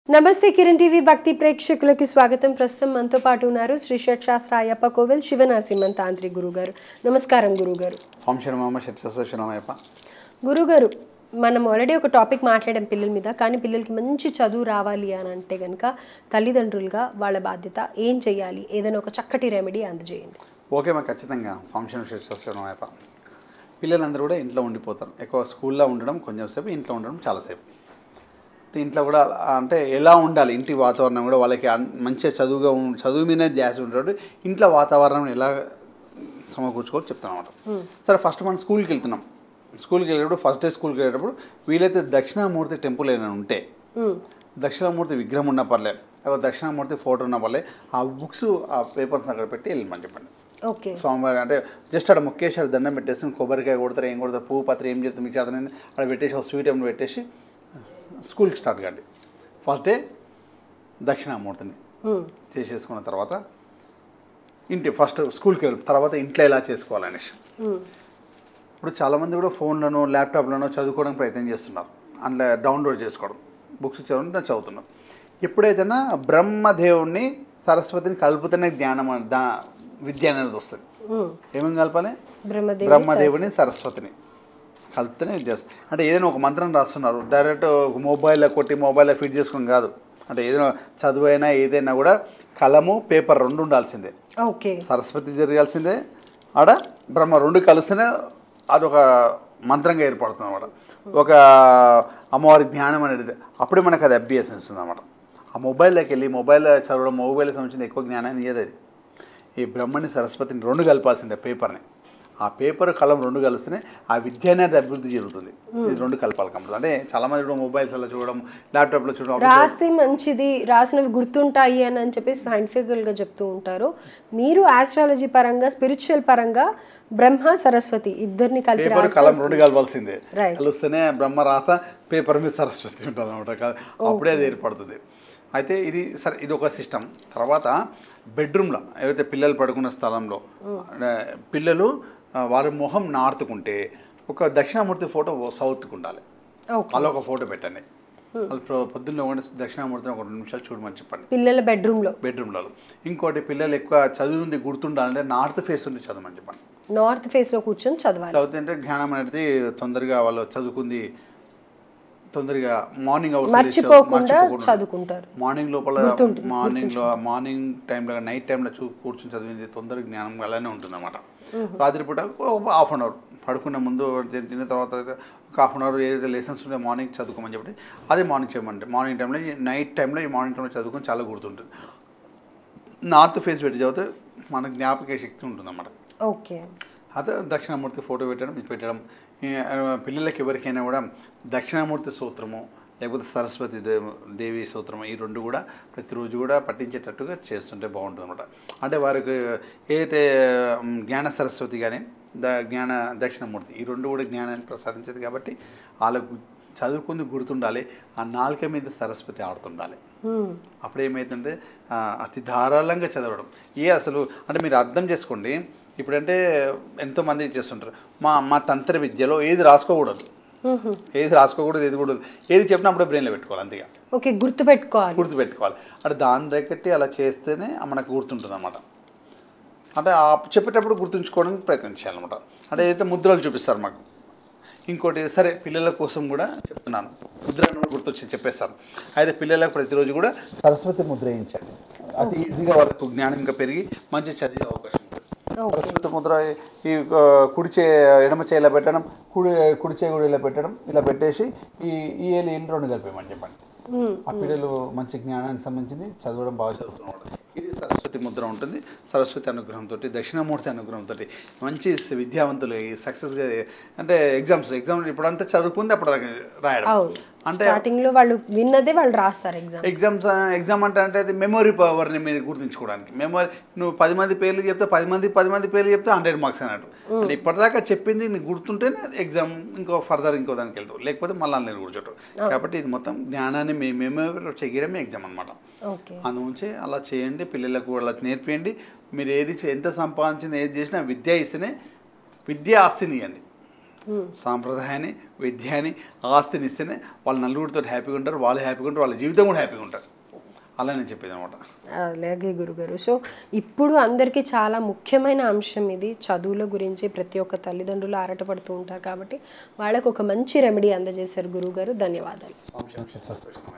నమస్తే కిరణ్ టీవీ భక్తి ప్రేక్షకులకి స్వాగతం ప్రస్తుతం మనతో పాటు ఉన్నారు శ్రీ షట్శాస్త్ర అయ్యప్ప కోవెల్ శివనరసింహన్ తాంత్రిక్ గురుగారు నమస్కారం గురుగారు సంశయమమ్మ శరణమయ్యప్ప గురుగారు మనం ఆల్రెడీ ఒక టాపిక్ మాట్లాడాం పిల్లల మీద కానీ పిల్లలకి మంచి చదువు రావాలి అని అంటే కనుక తల్లిదండ్రులుగా వాళ్ళ బాధ్యత ఏం చేయాలి ఏదైనా ఒక చక్కటి రెమెడీ అందజేయండి ఓకే మా ఖచ్చితంగా సంశయం శరణమయ్యప్ప పిల్లలందరూ కూడా ఇంట్లో ఉండిపోతారు ఎక్కువ స్కూల్లో ఉండడం కొంచెం సేపు ఇంట్లో ఉండడం చాలాసేపు ఇంట్లో కూడా అలా- అంటే ఎలా ఉండాలి ఇంటి వాతావరణం కూడా వాళ్ళకి అన్- మంచిగా చదువుగా ఉం- చదువు మీద ధ్యాస ఉంటాడు ఇంట్లో వాతావరణం ఎలా సమకూర్చుకోవాలో చెప్తాను అనమాట సరే ఫస్ట్ మనం స్కూల్కి వెళ్తున్నాం స్కూల్కి వెళ్ళేటప్పుడు ఫస్ట్ డే స్కూల్కి వెళ్ళేటప్పుడు వీలైతే దక్షిణామూర్తి టెంపుల్ ఏమైనా ఉంటే మ్మ్. దక్షిణామూర్తి విగ్రహం ఉన్న పర్లేదు లేకపోతే దక్షిణామూర్తి ఫోటో ఉన్న పర్లేదు ఆ బుక్స్ ఆ పేపర్స్ అక్కడ పెట్టి వెళ్ళమని చెప్పండి ఓకే స్వామివారి అంటే జస్ట్ అక్కడ ముక్కేశ్వర దండం పెట్టేసి కొబ్బరికాయ కొడతారు ఏం కొడతారు పువ్వు పత్రి ఏం చేస్తారు మీకు చేతనైంది అక్కడ పెట్టేసి ఒక స్వీట్ ఏమైనా పెట్టేసి స్కూల్కి స్టార్ట్ కండి ఫస్ట్ డే దక్షిణామూర్తిని మ్మ్. చేసేసుకున్న తర్వాత ఇంటి ఫస్ట్ స్కూల్కి వెళ్ళి తర్వాత ఇంట్లో ఎలా చేసుకోవాలనేసి మ్మ్. ఇప్పుడు చాలామంది కూడా ఫోన్లను ల్యాప్టాప్లను చదువుకోవడానికి ప్రయత్నం చేస్తున్నారు అందులో డౌన్లోడ్ చేసుకోవడం బుక్స్ చదవడం దాన్ని చదువుతున్నారు ఎప్పుడైతేనా బ్రహ్మదేవుణ్ణి సరస్వతిని కలుపుతూనే జ్ఞానం అనే- దా విద్య అనేది వస్తుంది మ్మ్. ఏమేమి కలపాలి బ్రహ్మదేవుని బ్రహ్మదేవుని సరస్వతిని కలిపితేనే విద్య వస్తుంది అంటే ఏదైనా ఒక మంత్రం రాస్తున్నారు డైరెక్ట్ ఒక మొబైల్లో కొట్టి మొబైల్లో ఫిట్ చేసుకుని కాదు అంటే ఏదైనా చదువు అయినా ఏదైనా కూడా కలము పేపర్ రెండు ఉండాల్సిందే ఓకే సరస్వతి జరగాల్సిందే ఆడ బ్రహ్మ రెండు కలిస్తేనే అదొక మంత్రంగా ఏర్పడుతుంది అనమాట ఒక అమ్మవారి జ్ఞానం అనేది అప్పుడే మనకు అది అభ్యాసం ఇస్తుంది అనమాట ఆ మొబైల్లోకి వెళ్ళి మొబైల్లో చదవడం మొబైల్కి సంబంధించిన ఎక్కువ జ్ఞానాన్ని ఇయ్యదు అది ఈ బ్రహ్మని సరస్వతిని రెండు కలపాల్సిందే పేపర్ని ఆ పేపర్ కలం రెండు కలిస్తేనే ఆ విద్య అనేది అభివృద్ధి జరుగుతుంది ఇది రెండు కలపాలి కంపల్సరీ అంటే చాలామంది కూడా మొబైల్స్ అలా చూడడం ల్యాప్టాప్లో చూడడం రాస్తే మంచిది రాసినవి గుర్తుంటాయి అని అని చెప్పేసి scientifical గా చెప్తూ ఉంటారు మీరు ఆస్ట్రాలజీ పరంగా స్పిరిచువల్ పరంగా బ్రహ్మ సరస్వతి ఇద్దరిని కలిపి పేపర్ రాస్తే కలం రెండు కలవాల్సిందే Right. కలిస్తేనే బ్రహ్మ రాత పేపర్ మీద సరస్వతి ఉంటుంది అనమాట అప్పుడే అది ఏర్పడుతుంది అయితే ఇది సరే ఇది ఒక సిస్టమ్ తర్వాత బెడ్రూమ్లో ఏవైతే పిల్లలు పడుకున్న స్థలంలో ఆ, పిల్లలు ఆ, వారి మొహం నార్తుకుంటే ఒక దక్షిణామూర్తి ఫోటో సౌత్కి ఉండాలి ఓకే అలా ఒక ఫోటో పెట్టండి వాళ్ళు పొ- పొద్దున్న ఒకటి దక్షిణామూర్తిని ఒక రెండు నిమిషాలు చూడమని చెప్పండి పిల్లల బెడ్రూమ్ లో బెడ్రూమ్లో ఇంకోటి పిల్లలు ఎక్కువ చదివింది గుర్తుండాలంటే నార్త్ ఫేస్ ఉండి చదవమని చెప్పండి నార్త్ ఫేస్ లో కూర్చొని చదవాలి చదువుతుంటే జ్ఞానం అనేది తొందరగా వాళ్ళు చదువుకుంది తొందరగా మార్నింగ్ మర్చిపోకుండా చదువుకుంటారు మార్నింగ్ లోపల మార్నింగ్ లో మార్నింగ్ టైంలో నైట్ టైంలో చూ కూర్చొని చదివింది తొందరగా జ్ఞానం అలానే ఉంటుంది అనమాట రాత్రిపూట ఒక హాఫ్ అన్ అవర్ పడుకున్న ముందు తిన్న తిన్న తర్వాత అయితే ఒక హాఫ్ అన్ అవర్ ఏదైతే లెసన్స్ ఉంటే మార్నింగ్ చదువుకోమని చెప్పి అదే మార్నింగ్ చేయమంటే మార్నింగ్ టైంలో నైట్ టైంలో ఈ మార్నింగ్ టైంలో చదువుకొని చాలా గుర్తుంటుంది నార్త్ ఫేస్ పెట్టి చదివితే మన జ్ఞాపక శక్తి ఉంటుంది అన్నమాట ఓకే అదే దక్షిణామూర్తి ఫోటో పెట్టడం ఇది పెట్టడం ఈ, ఆ, పిల్లలకి ఎవరికైనా కూడా దక్షిణామూర్తి సూత్రము లేకపోతే సరస్వతి దేవ్- దేవి సూత్రము ఈ రెండు కూడా ప్రతిరోజు కూడా పట్టించేటట్టుగా చేస్తుంటే బాగుంటుంది అనమాట అంటే వారికి ఏదైతే ఉమ్, జ్ఞాన సరస్వతి కానీ ద జ్ఞాన దక్షిణామూర్తి ఈ రెండు కూడా జ్ఞానాన్ని ప్రసాదించేది కాబట్టి వాళ్ళకు చదువుకుంది గుర్తుండాలి ఆ నాలుక మీద సరస్వతి ఆడుతుండాలి హ్మ్. అప్పుడు ఏమైతుందంటే ఆ, అతి ధారాళంగా చదవడం ఏ అసలు అంటే మీరు అర్థం చేసుకోండి ఇప్పుడంటే ఎంతోమంది చేస్తుంటారు మా మా తంత్ర విద్యలో ఏది రాసుకోకూడదు మ్మ్. ఏది రాసుకోకూడదు ఏది కూడదు ఏది చెప్పినా అప్పుడే బ్రెయిన్లో పెట్టుకోవాలి అంతేగా ఓకే గుర్తు పెట్టుకోవాలి గుర్తుపెట్టుకోవాలి అంటే దాని తగ్గట్టి అలా చేస్తేనే మనకు గుర్తుంటుంది అనమాట అంటే ఆ చెప్పేటప్పుడు గుర్తుంచుకోవడానికి ప్రయత్నించాలన్నమాట అంటే ఏదైతే ముద్రలు చూపిస్తారు మాకు ఇంకోటి సరే పిల్లల కోసం కూడా చెప్తున్నాను ముద్రను కూడా గుర్తొచ్చి చెప్పేస్తాను అయితే పిల్లలకు ప్రతిరోజు కూడా సరస్వతి ముద్ర వేయించండి అతి ఈజీగా వాళ్ళకు జ్ఞానం ఇంకా పెరిగి మంచి చదివే అవకాశం ఉంటుంది ఓకే సరస్వతి ముద్ర ఈ ఆ, కుడి చే ఎడమ చేయిలో పెట్టడం కుడి కుడి చేయి కూడా ఇలా పెట్టడం ఇలా పెట్టేసి ఈ ఈ ఏళ్ళు ఏళ్ళు రెండు కలిపేయమని చెప్పండి మ్మ్. ఆ పిల్లలు మంచి జ్ఞానానికి సంబంధించింది చదవడం బాగా చదువుతున్నాడు ఇది సరస్వతి ముద్ర ఉంటుంది సరస్వతి అనుగ్రహంతో దక్షిణామూర్తి అనుగ్రహంతో మంచి విద్యావంతులు ఈ సక్సెస్గా అంటే ఎగ్జామ్స్ ఎగ్జామ్ ఇప్పుడంతా చదువుకుంది అప్పుడు దాకా రాయడం అవును అంటే స్టార్టింగ్ లో వాళ్ళు విన్నదే వాళ్ళు రాస్తారు ఎగ్జామ్ ఎగ్జామ్స్ ఎగ్జామ్ అంటే అంటే అది మెమొరీ పవర్ని మీరు గుర్తుంచుకోవడానికి మెమొరీ నువ్వు పది మంది పేర్లు చెప్తే పది మంది పది మంది పేర్లు చెప్తే హండ్రెడ్ మార్క్స్ అన్నట్టు అంటే ఇప్పటిదాకా చెప్పింది నీకు గుర్తుంటేనే ఎగ్జామ్ ఇంకో ఫర్దర్ ఇంకో దానికి వెళ్తావు లేకపోతే మళ్ళీ నేను కూర్చోటం కాబట్టి ఇది మొత్తం జ్ఞానాన్ని మీ మెమొరీ చేయడమే ఎగ్జామ్ అనమాట ఓకే అందుగురించి అలా చేయండి పిల్లలకు అలా నేర్పియండి మీరు ఏది చే- ఎంత సంపాదించింది ఏది చేసినా విద్య ఇస్తేనే విద్య ఆస్తిని ఇవ్వండి సాంప్రదాయాన్ని విద్యని ఆస్తిని ఇస్తేనే వాళ్ళు నలుగురితో హ్యాపీగా ఉంటారు వాళ్ళు హ్యాపీగా ఉంటారు వాళ్ళ జీవితం కూడా హ్యాపీగా ఉంటారు అలా నేను చెప్పేది అనమాట అలాగే గురుగారు సో ఇప్పుడు అందరికీ చాలా ముఖ్యమైన అంశం ఇది చదువుల గురించి ప్రతి ఒక్క తల్లిదండ్రులు ఆరాటపడుతూ ఉంటారు కాబట్టి వాళ్ళకు ఒక మంచి రెమెడీ అందజేశారు గురుగారు ధన్యవాదాలు